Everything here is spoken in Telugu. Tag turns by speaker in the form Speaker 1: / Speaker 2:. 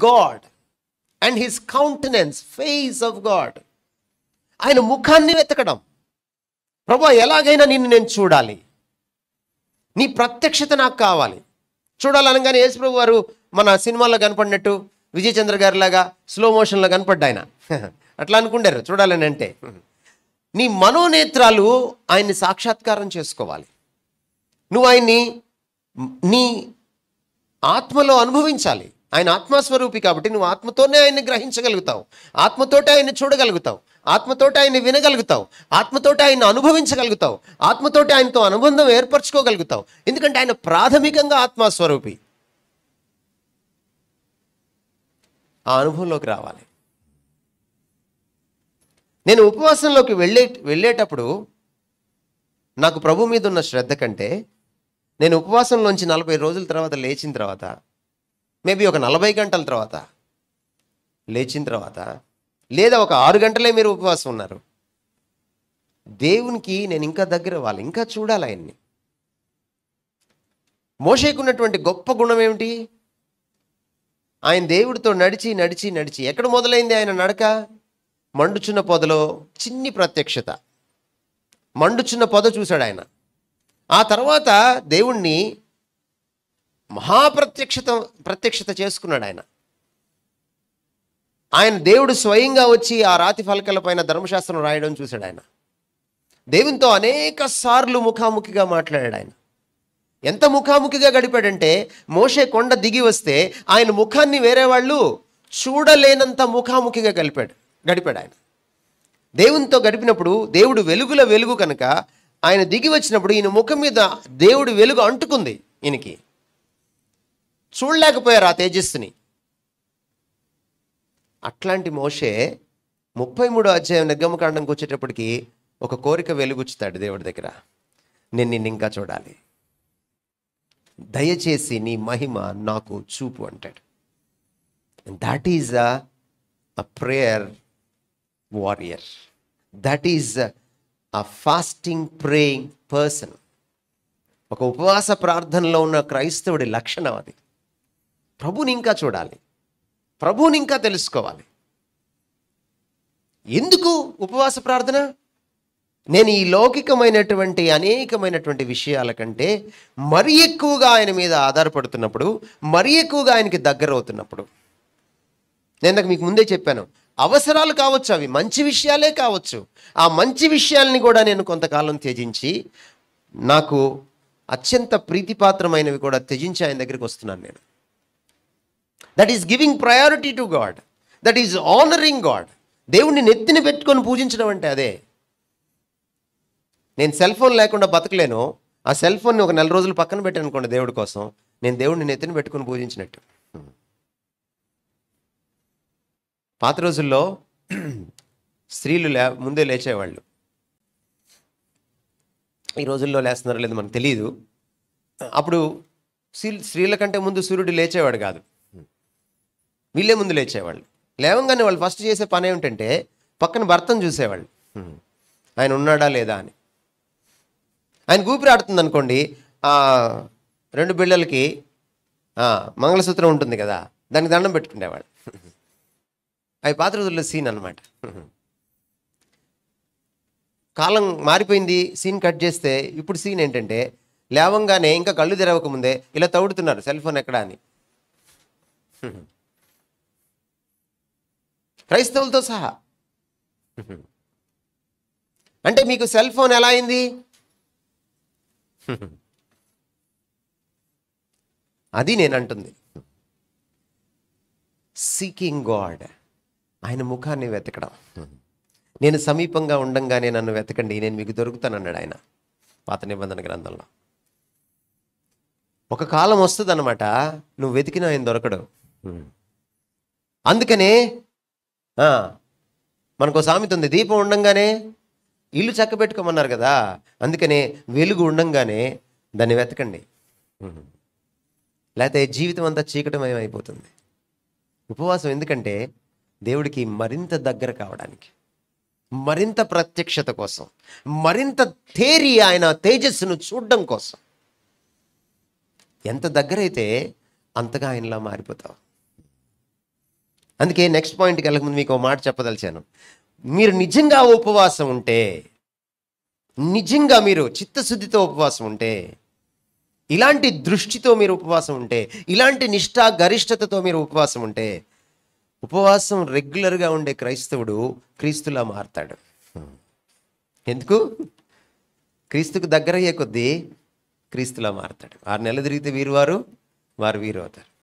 Speaker 1: God and his countenance face of God ఆయన ముఖాన్ని వెతకడం ప్రభా ఎలాగైనా నిన్ను నేను చూడాలి నీ ప్రత్యక్షత నాకు కావాలి చూడాలనగానే యేసుప్రభు వారు మన సినిమాలో కనపడినట్టు విజయ్ చంద్ర గారి లాగా స్లో మోషన్లో కనపడ్డా ఆయన అట్లా అనుకుంటారు చూడాలని అంటే నీ మనోనేత్రాలు ఆయన్ని సాక్షాత్కారం చేసుకోవాలి నువ్వు ఆయన్ని నీ ఆత్మలో అనుభవించాలి ఆయన ఆత్మస్వరూపి కాబట్టి నువ్వు ఆత్మతోనే ఆయన్ని గ్రహించగలుగుతావు ఆత్మతోటే ఆయన్ని చూడగలుగుతావు ఆత్మతోటే ఆయన్ని వినగలుగుతావు ఆత్మతోటే ఆయన్ని అనుభవించగలుగుతావు ఆత్మతోటే ఆయనతో అనుబంధం ఏర్పరచుకోగలుగుతావు ఎందుకంటే ఆయన ప్రాథమికంగా ఆత్మస్వరూపి ఆ అనుభవంలోకి రావాలి నేను ఉపవాసంలోకి వెళ్ళే వెళ్ళేటప్పుడు నాకు ప్రభు మీద ఉన్న శ్రద్ధ కంటే నేను ఉపవాసంలోంచి నలభై రోజుల తర్వాత లేచిన తర్వాత మేబీ ఒక నలభై గంటల తర్వాత లేచిన తర్వాత లేదా ఒక ఆరు గంటలే మీరు ఉపవాసం ఉన్నారు దేవునికి నేను ఇంకా దగ్గర అవ్వాలి ఇంకా చూడాలి ఆయన్ని మోషేకున్నటువంటి గొప్ప గుణం ఏమిటి ఆయన దేవుడితో నడిచి నడిచి నడిచి ఎక్కడ మొదలైంది ఆయన నడక మండుచున్న పొదలో చిన్ని ప్రత్యక్షత మండుచున్న పొద చూశాడు ఆయన ఆ తర్వాత దేవుణ్ణి మహాప్రత్యక్షత ప్రత్యక్షత చేసుకున్నాడు ఆయన ఆయన దేవుడు స్వయంగా వచ్చి ఆ రాతి ఫలకల పైన ధర్మశాస్త్రం రాయడం చూశాడు ఆయన దేవునితో అనేక సార్లు ముఖాముఖిగా మాట్లాడాడు ఆయన ఎంత ముఖాముఖిగా గడిపాడంటే మోషే కొండ దిగి వస్తే ఆయన ముఖాన్ని వేరే వాళ్ళు చూడలేనంత ముఖాముఖిగా గడిపాడు గడిపాడు ఆయన దేవునితో గడిపినప్పుడు దేవుడు వెలుగుల వెలుగు కనుక ఆయన దిగి వచ్చినప్పుడు ఈయన ముఖం మీద దేవుడు వెలుగు అంటుకుంది ఈయనకి చూడలేకపోయారు ఆ తేజస్సుని అట్లాంటి మోషే ముప్పై మూడో అధ్యాయం నిర్గమకాండంకి వచ్చేటప్పటికి ఒక కోరిక వెలుగుచ్చుతాడు దేవుడి దగ్గర నేను నిన్ను ఇంకా చూడాలి దయచేసి నీ మహిమ నాకు చూపు అంటాడు that is a prayer warrior that is a fasting praying person ఒక ఉపవాస ప్రార్థనలో ఉన్న క్రైస్తవుడి లక్షణం అది ప్రభుని ఇంకా చూడాలి ప్రభువుని ఇంకా తెలుసుకోవాలి ఎందుకు ఉపవాస ప్రార్థన నేను ఈ లౌకికమైనటువంటి అనేకమైనటువంటి విషయాల కంటే మరీ ఎక్కువగా ఆయన మీద ఆధారపడుతున్నప్పుడు మరీ ఎక్కువగా ఆయనకి దగ్గర అవుతున్నప్పుడు నేను నాకు మీకు ముందే చెప్పాను అవసరాలు కావచ్చు అవి మంచి విషయాలే కావచ్చు ఆ మంచి విషయాల్ని కూడా నేను కొంతకాలం త్యజించి నాకు అత్యంత ప్రీతిపాత్రమైనవి కూడా త్యజించి ఆయన దగ్గరికి వస్తున్నాను నేను that is giving priority to God that is honouring God దేవుణ్ణి నెత్తిని పెట్టుకొని పూజించడం అంటే అదే నేను సెల్ ఫోన్ లేకుండా బతకలేను ఆ సెల్ ఫోన్ని ఒక నెల రోజులు పక్కన పెట్టాను అనుకోండి దేవుడి కోసం నేను దేవుడిని నెత్తిని పెట్టుకొని పూజించినట్టు పాత రోజుల్లో స్త్రీలు లే ముందే లేచేవాళ్ళు ఈ రోజుల్లో లేస్తున్నారో లేదో మనకు తెలియదు అప్పుడు స్త్రీ స్త్రీల కంటే ముందు సూర్యుడు లేచేవాడు కాదు వీళ్ళే ముందు లేచేవాళ్ళు లేవంగానే వాళ్ళు ఫస్ట్ చేసే పని ఏమిటంటే పక్కన భర్తను చూసేవాళ్ళు ఆయన ఉన్నాడా లేదా అని ఆయన ఊపిరి ఆడుతుంది అనుకోండి ఆ రెండు బిళ్ళలకి ఆ, మంగళసూత్రం ఉంటుంది కదా దానికి దండం పెట్టుకునేవాడు అవి పాత రోజుల్లో సీన్ అనమాట కాలం మారిపోయింది సీన్ కట్ చేస్తే ఇప్పుడు సీన్ ఏంటంటే లేవంగానే ఇంకా కళ్ళు తెరవక ముందే ఇలా తౌడుతున్నారు సెల్ ఫోన్ ఎక్కడా అని క్రైస్తవులతో సహా అంటే మీకు సెల్ ఫోన్ ఎలా అయింది అది నేను అంటుంది సీకింగ్ గాడ్ ఆయన ముఖాన్ని వెతకడం నేను సమీపంగా ఉండంగానే నన్ను వెతకండి నేను మీకు దొరుకుతానన్నాడు ఆయన పాత నిబంధన గ్రంథంలో ఒక కాలం వస్తుంది అనమాట నువ్వు వెతికినా ఆయన దొరకడు అందుకనే ఆ, మనకు ఓ సామెత ఉంది దీపం ఉండంగానే ఇల్లు చక్క పెట్టుకోమన్నారు కదా అందుకనే వెలుగు ఉండంగానే దాన్ని వెతకండి లేకపోతే జీవితం అంతా చీకటమయం అయిపోతుంది ఉపవాసం ఎందుకంటే దేవుడికి మరింత దగ్గర కావడానికి మరింత ప్రత్యక్షత కోసం మరింత తేరి ఆయన తేజస్సును చూడడం కోసం ఎంత దగ్గరైతే అంతగా ఆయనలా మారిపోతావు అందుకే నెక్స్ట్ పాయింట్కి వెళ్ళకముందు మీకు ఒక మాట చెప్పదలిచాను మీరు నిజంగా ఉపవాసం ఉంటే నిజంగా మీరు చిత్తశుద్ధితో ఉపవాసం ఉంటే ఇలాంటి దృష్టితో మీరు ఉపవాసం ఉంటే ఇలాంటి నిష్ఠా గరిష్టతతో మీరు ఉపవాసం ఉంటే ఉపవాసం రెగ్యులర్గా ఉండే క్రైస్తవుడు క్రీస్తులా మారతాడు ఎందుకు క్రీస్తుకు దగ్గరయ్యే కొద్దీ క్రీస్తులా మారతాడు ఆరు నెలలు తిరిగితే వీరు వారు వారు వీరు అవుతారు